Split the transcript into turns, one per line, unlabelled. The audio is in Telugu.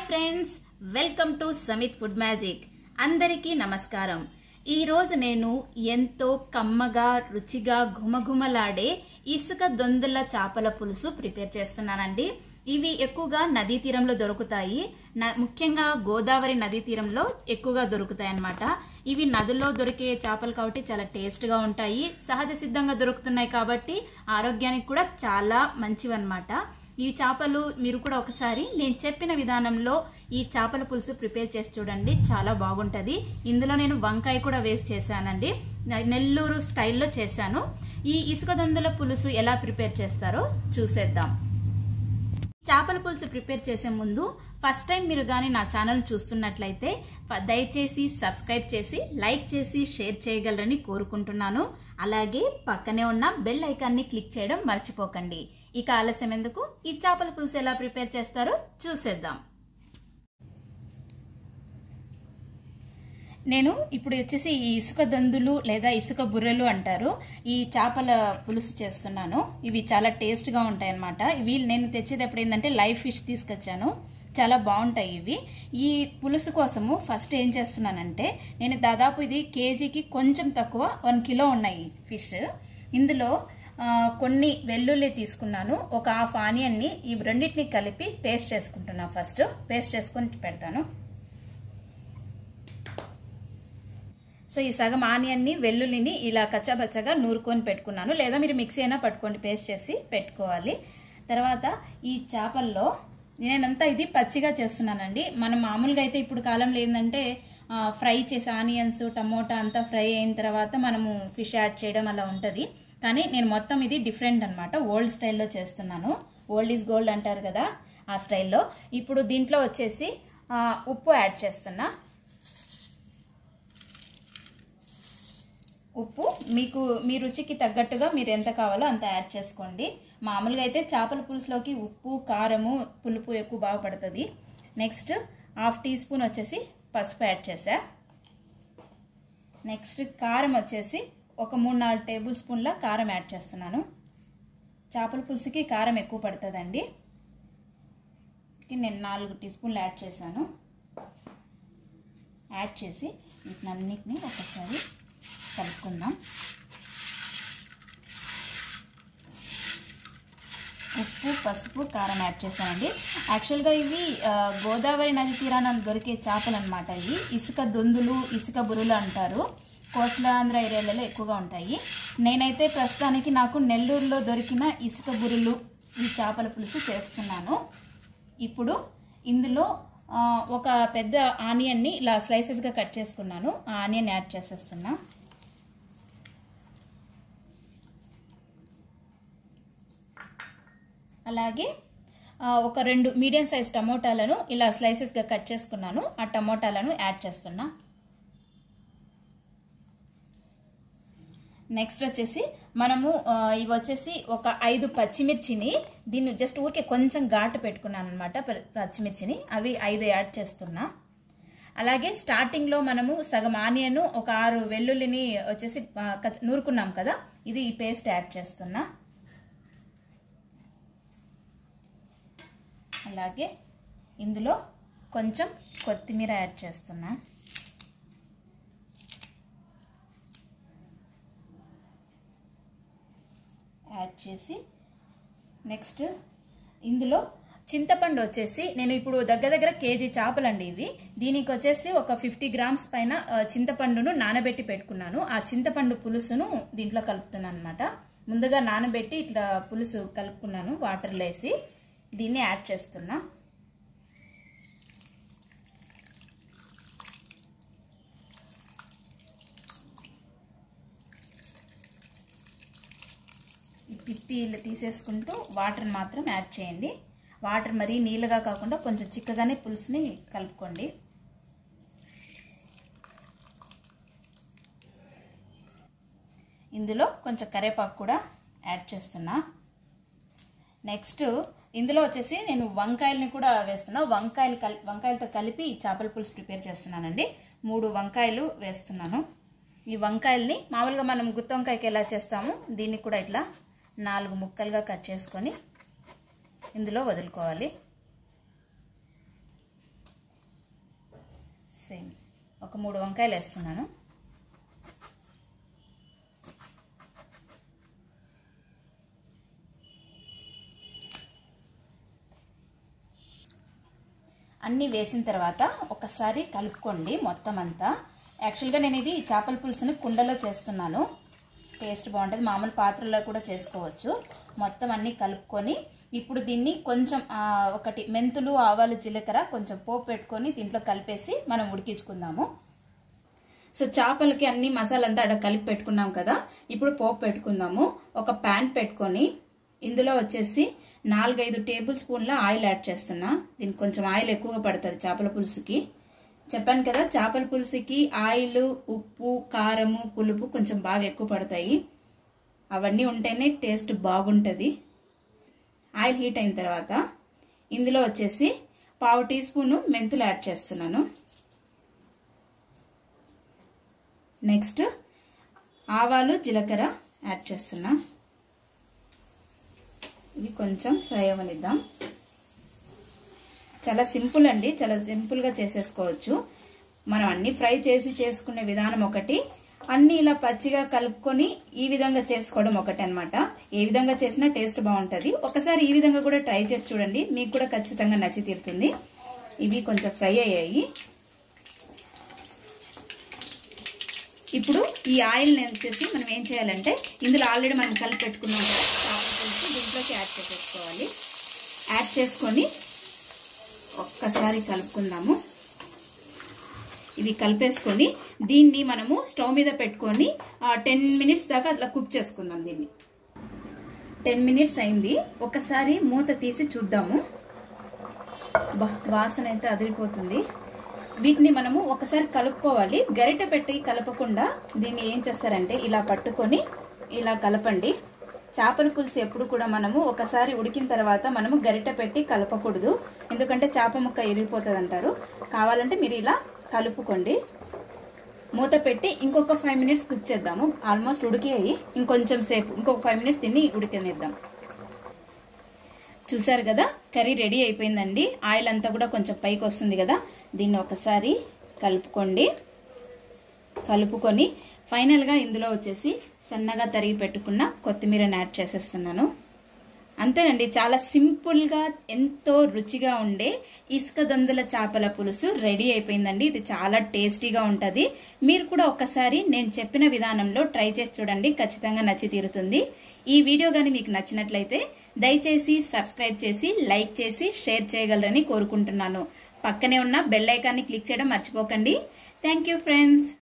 friends welcome to Samit food magic అందరికీ నమస్కారం ఈ రోజు నేను ఎంతో కమ్మగా రుచిగా ఘుమఘుమలాడే ఇసుక దొందుల చేపల పులుసు ప్రిపేర్ చేస్తున్నానండి ఇవి ఎక్కువగా నదీ తీరంలో దొరుకుతాయి న- ముఖ్యంగా గోదావరి నదీ తీరంలో ఎక్కువగా దొరుకుతాయి అన్నమాట ఇవి నదిలో దొరికే చేపలు కాబట్టి చాలా టేస్ట్ గా ఉంటాయి సహజ సిద్ధంగా దొరుకుతున్నాయి కాబట్టి ఆరోగ్యానికి కూడా చాలా మంచివన్నమాట ఈ చేపలు మీరు కూడా ఒకసారి నేను చెప్పిన విధానంలో ఈ చేపల పులుసు ప్రిపేర్ చేసి చూడండి చాలా బాగుంటది ఇందులో నేను వంకాయ కూడా వేస్ట్ చేశానండి నెల్లూరు స్టైల్లో చేశాను ఈ ఇసుక దందుల పులుసు ఎలా ప్రిపేర్ చేస్తారో చూసేద్దాం చేపల పులుసు ప్రిపేర్ చేసే ముందు ఫస్ట్ టైం మీరు కానీ నా ఛానల్ చూస్తున్నట్లయితే ఫ- దయచేసి సబ్స్క్రైబ్ చేసి లైక్ చేసి షేర్ చేయగలరని కోరుకుంటున్నాను అలాగే పక్కనే ఉన్న బెల్ ఐకాన్ని క్లిక్ చేయడం మర్చిపోకండి ఇక ఆలస్యం ఎందుకు ఈ చేపల పులుసు ఎలా ప్రిపేర్ చేస్తారో చూసేద్దాం నేను ఇప్పుడు వచ్చేసి ఈ ఇసుక దందులు లేదా ఇసుక బుర్రెలు అంటారు ఈ చేపల పులుసు చేస్తున్నాను ఇవి చాలా టేస్ట్గా ఉంటాయి అన్నమాట ఇవి నేను తెచ్చేటప్పుడు ఏంటంటే లైవ్ ఫిష్ తీసుకొచ్చాను చాలా బాగుంటాయి ఇవి ఈ పులుసు కోసము ఫస్ట్ ఏం చేస్తున్నానంటే నేను దాదాపు ఇది కేజీకి కొంచెం తక్కువ వన్ కిలో ఉన్నాయి ఫిష్ ఇందులో ఆ, కొన్ని వెల్లుల్లి తీసుకున్నాను ఒక హాఫ్ ఆనియన్ని ఈ రెండింటిని కలిపి పేస్ట్ చేసుకుంటున్నాను ఫస్ట్ పేస్ట్ చేసుకొని పెడతాను సో ఈ సగం ఆనియన్ని వెల్లుల్లిని ఇలా కచ్చాబచ్చగా నూరుకొని పెట్టుకున్నాను లేదా మీరు మిక్సీ అయినా పట్టుకోండి పేస్ట్ చేసి పెట్టుకోవాలి తర్వాత ఈ చేపల్లో నేనంతా ఇది పచ్చిగా చేస్తున్నానండి మనం మామూలుగా అయితే ఇప్పుడు కాలంలో ఏంటంటే ఆ, ఫ్రై చేసి ఆనియన్స్ టమోటా అంతా ఫ్రై అయిన తర్వాత మనము ఫిష్ యాడ్ చేయడం అలా ఉంటుంది కానీ నేను మొత్తం ఇది డిఫరెంట్ అనమాట ఓల్డ్ స్టైల్లో చేస్తున్నాను ఓల్డ్ ఈజ్ గోల్డ్ అంటారు కదా ఆ స్టైల్లో ఇప్పుడు దీంట్లో వచ్చేసి ఆ, ఉప్పు యాడ్ చేస్తున్నా ఉప్పు మీకు మీ రుచికి తగ్గట్టుగా మీరు ఎంత కావాలో అంత యాడ్ చేసుకోండి మామూలుగా అయితే చేపల పులుసులోకి ఉప్పు కారము పులుపు ఎక్కువ బాగా పడుతుంది నెక్స్ట్ హాఫ్ టీ స్పూన్ వచ్చేసి పసుపు యాడ్ చేసా నెక్స్ట్ కారం వచ్చేసి ఒక మూడు నాలుగు టేబుల్ స్పూన్ల కారం యాడ్ చేస్తున్నాను చేపల పులుసుకి కారం ఎక్కువ పడుతుందండి నేను నాలుగు టీ స్పూన్లు యాడ్ చేశాను యాడ్ చేసి వీటినన్నిటిని ఒకసారి కలుపుకుందాం ఉప్పు పసుపు కారం యాడ్ చేశానండి యాక్చువల్గా ఇవి ఆ, గోదావరి నది తీరాన దొరికే చేపలు అనమాట ఇవి ఇసుక దొందులు ఇసుక బురులు అంటారు కోస్లాంధ్ర ఏరియాలలో ఎక్కువగా ఉంటాయి నేనైతే ప్రస్తుతానికి నాకు నెల్లూరులో దొరికిన ఇసుక బురులు ఈ చేపల పులుసు చేస్తున్నాను ఇప్పుడు ఇందులో ఆ, ఒక పెద్ద ఆనియన్ని ఇలా స్లైసెస్గా కట్ చేసుకున్నాను ఆ ఆనియన్ యాడ్ చేసేస్తున్నా అలాగే ఆ, ఒక రెండు మీడియం సైజ్ టమోటాలను ఇలా స్లైసెస్గా కట్ చేసుకున్నాను ఆ టమోటాలను యాడ్ చేస్తున్నా నెక్స్ట్ వచ్చేసి మనము ఆ, ఇవి వచ్చేసి ఒక ఐదు పచ్చిమిర్చిని దీన్ని జస్ట్ ఊరికే కొంచెం ఘాటు పెట్టుకున్నాను అనమాట పచ్చిమిర్చిని అవి ఐదు యాడ్ చేస్తున్నా అలాగే స్టార్టింగ్లో మనము సగం ఆనియన్ ఒక ఆరు వెల్లుల్లిని వచ్చేసి ఆ, కచ్చ- నూరుకున్నాం కదా ఇది ఈ పేస్ట్ యాడ్ చేస్తున్నా అలాగే ఇందులో కొంచెం కొత్తిమీర యాడ్ చేస్తున్నా యాడ్ చేసి నెక్స్ట్ ఇందులో చింతపండు వచ్చేసి నేను ఇప్పుడు దగ్గర దగ్గర కేజీ చేపలండి ఇవి దీనికి వచ్చేసి ఒక ఫిఫ్టీ గ్రామ్స్ పైన ఆ, చింతపండును నానబెట్టి పెట్టుకున్నాను ఆ చింతపండు పులుసును దీంట్లో కలుపుతున్నాను అనమాట ముందుగా నానబెట్టి ఇట్లా పులుసు కలుపుకున్నాను వాటర్లో వేసి దీన్ని యాడ్ చేస్తున్నా ఈ పిప్పి ఇలా తీసేసుకుంటూ వాటర్ మాత్రం యాడ్ చేయండి వాటర్ మరీ నీళ్ళగా కాకుండా కొంచెం చిక్కగానే పులుసుని కలుపుకోండి ఇందులో కొంచెం కరేపాకు కూడా యాడ్ చేస్తున్నా నెక్స్ట్ ఇందులో వచ్చేసి నేను వంకాయలని కూడా వేస్తున్నా వంకాయలు కలి వంకాయలతో కలిపి ఈ చేపల పులుసు ప్రిపేర్ చేస్తున్నానండి మూడు వంకాయలు వేస్తున్నాను ఈ వంకాయల్ని మామూలుగా మనం గుత్తి వంకాయకి ఎలా చేస్తామో దీన్ని కూడా ఇట్లా నాలుగు ముక్కలుగా కట్ చేసుకొని ఇందులో వదులుకోవాలి ఒక మూడు వంకాయలు వేస్తున్నాను అన్నీ వేసిన తర్వాత ఒకసారి కలుపుకోండి మొత్తం అంతా యాక్చువల్గా నేను ఇది చేపల పులుసుని కుండలో చేస్తున్నాను టేస్ట్ బాగుంటుంది మామూలు పాత్రలో కూడా చేసుకోవచ్చు మొత్తం అన్నీ కలుపుకొని ఇప్పుడు దీన్ని కొంచెం ఒకటి మెంతులు ఆవాలు జీలకర్ర కొంచెం పోపు పెట్టుకొని దీంట్లో కలిపేసి మనం ఉడికించుకుందాము సో చేపలకి అన్ని మసాలా అంతా అక్కడ కలిపి పెట్టుకున్నాం కదా ఇప్పుడు పోపు పెట్టుకుందాము ఒక ప్యాన్ పెట్టుకొని ఇందులో వచ్చేసి నాలుగైదు టేబుల్ స్పూన్ల ఆయిల్ యాడ్ చేస్తున్నా దీనికి కొంచెం ఆయిల్ ఎక్కువగా పడుతుంది చేపల పులుసుకి చెప్పాను కదా చేపల పులుసుకి ఆయిల్ ఉప్పు కారము పులుపు కొంచెం బాగా ఎక్కువ పడతాయి అవన్నీ ఉంటేనే టేస్ట్ బాగుంటుంది ఆయిల్ హీట్ అయిన తర్వాత ఇందులో వచ్చేసి పావు టీ స్పూను మెంతులు యాడ్ చేస్తున్నాను నెక్స్ట్ ఆవాలు జీలకర్ర యాడ్ చేస్తున్నా ఇవి కొంచెం ఫ్రై అవ్వనిద్దాం చాలా సింపుల్ అండి చాలా సింపుల్గా చేసేసుకోవచ్చు మనం అన్ని ఫ్రై చేసి చేసుకునే విధానం ఒకటి అన్ని ఇలా పచ్చిగా కలుపుకొని ఈ విధంగా చేసుకోవడం ఒకటి అనమాట ఏ విధంగా చేసినా టేస్ట్ బాగుంటుంది ఒకసారి ఈ విధంగా కూడా ట్రై చేసి చూడండి మీకు కూడా ఖచ్చితంగా నచ్చి తీరుతుంది ఇవి కొంచెం ఫ్రై అయ్యాయి ఇప్పుడు ఈ ఆయిల్ వచ్చేసి మనం ఏం చేయాలంటే ఇందులో ఆల్రెడీ మనం కలిపి పెట్టుకున్నాం కదా దీంట్లోకి యాడ్ చేసేసుకోవాలి యాడ్ చేసుకొని ఒక్కసారి కలుపుకుందాము ఇవి కలిపేసుకొని దీన్ని మనము స్టవ్ మీద పెట్టుకొని టెన్ మినిట్స్ దాకా అట్లా కుక్ చేసుకుందాం దీన్ని టెన్ మినిట్స్ అయింది ఒకసారి మూత తీసి చూద్దాము వాసన అయితే అదిరిపోతుంది వీటిని మనము ఒకసారి కలుపుకోవాలి గరిట పెట్టి కలపకుండా దీన్ని ఏం చేస్తారంటే ఇలా పట్టుకొని ఇలా కలపండి చేపల పులుసు ఎప్పుడు కూడా మనము ఒకసారి ఉడికిన తర్వాత మనము గరిట పెట్టి కలపకూడదు ఎందుకంటే చేప ముక్క ఇరిగిపోతుంది అంటారు కావాలంటే మీరు ఇలా కలుపుకోండి మూత పెట్టి ఇంకొక ఫైవ్ మినిట్స్ కుక్ చేద్దాము ఆల్మోస్ట్ ఉడికేయి ఇంకొంచెం సేపు ఇంకొక ఫైవ్ మినిట్స్ దీన్ని ఉడికనిద్దాం చూసారు కదా కర్రీ రెడీ అయిపోయిందండి ఆయిల్ అంతా కూడా కొంచెం పైకి వస్తుంది కదా దీన్ని ఒకసారి కలుపుకోండి కలుపుకొని ఫైనల్గా ఇందులో వచ్చేసి సన్నగా తరిగి పెట్టుకున్న కొత్తిమీరని యాడ్ చేసేస్తున్నాను అంతేనండి చాలా సింపుల్గా ఎంతో రుచిగా ఉండే ఇసుక దొందుల చేపల పులుసు రెడీ అయిపోయిందండి ఇది చాలా టేస్టీగా ఉంటుంది మీరు కూడా ఒక్కసారి నేను చెప్పిన విధానంలో ట్రై చేసి చూడండి ఖచ్చితంగా నచ్చి తీరుతుంది ఈ వీడియో కానీ మీకు నచ్చినట్లయితే దయచేసి సబ్స్క్రైబ్ చేసి లైక్ చేసి షేర్ చేయగలరని కోరుకుంటున్నాను పక్కనే ఉన్న బెల్ ఐకాన్ని క్లిక్ చేయడం మర్చిపోకండి థ్యాంక్ యూ ఫ్రెండ్స్